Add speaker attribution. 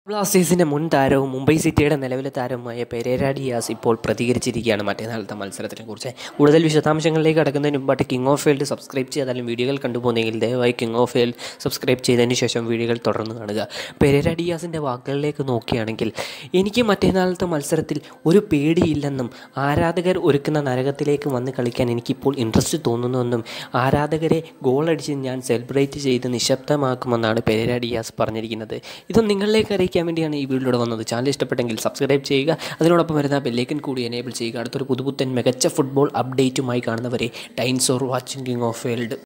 Speaker 1: ബ്ലാസ്റ്റേഴ്സിൻ്റെ മുൻ താരവും മുംബൈ സിറ്റിയുടെ നിലവിലെ താരവുമായ പെരേര ഡിയാസ് ഇപ്പോൾ പ്രതികരിച്ചിരിക്കുകയാണ് മറ്റന്നാളത്തെ മത്സരത്തിനെ കുറിച്ച് കൂടുതൽ വിശദാംശങ്ങളിലേക്ക് കടക്കുന്നതിന് മുമ്പായിട്ട് കിങ് ഓഫ് ഫീൽഡ് സബ്സ്ക്രൈബ് ചെയ്താലും വീഡിയോകൾ കണ്ടുപോകുന്നെങ്കിൽ ദയവായി കിങ് ഓഫ് ഫീൽഡ് സബ്സ്ക്രൈബ് ചെയ്തതിന് ശേഷം വീഡിയോകൾ തുടർന്ന് കാണുക പെരേര ഡിയാസിൻ്റെ വാക്കുകളിലേക്ക് നോക്കുകയാണെങ്കിൽ എനിക്ക് മറ്റന്നാളത്തെ മത്സരത്തിൽ ഒരു പേടിയില്ലെന്നും ആരാധകർ ഒരുക്കുന്ന നരകത്തിലേക്ക് വന്ന് കളിക്കാൻ എനിക്കിപ്പോൾ ഇൻട്രസ്റ്റ് തോന്നുന്നുവെന്നും ആരാധകരെ ഗോളടിച്ച് ഞാൻ സെലിബ്രേറ്റ് ചെയ്ത് നിശബ്ദമാക്കുമെന്നാണ് പെരേര ഡിയാസ് പറഞ്ഞിരിക്കുന്നത് ഇതും നിങ്ങളിലേക്ക് അറിയിക്കാൻ വേണ്ടിയാണ് ഈ വീഡിയോയിലൂടെ വന്നത് ചാനൽ ഇഷ്ടപ്പെട്ടെങ്കിൽ സബ്സ്ക്രൈബ് ചെയ്യുക അതിനോടൊപ്പം വരുന്ന ബെല്ലേക്കൻ കൂടി എനേബിൾ ചെയ്യുക അടുത്തൊരു പുതുപുത്തൻ മികച്ച ഫുട്ബോൾ അപ്ഡേറ്റുമായി കാണുന്നവരെ ടൈൻസ് or watching king of world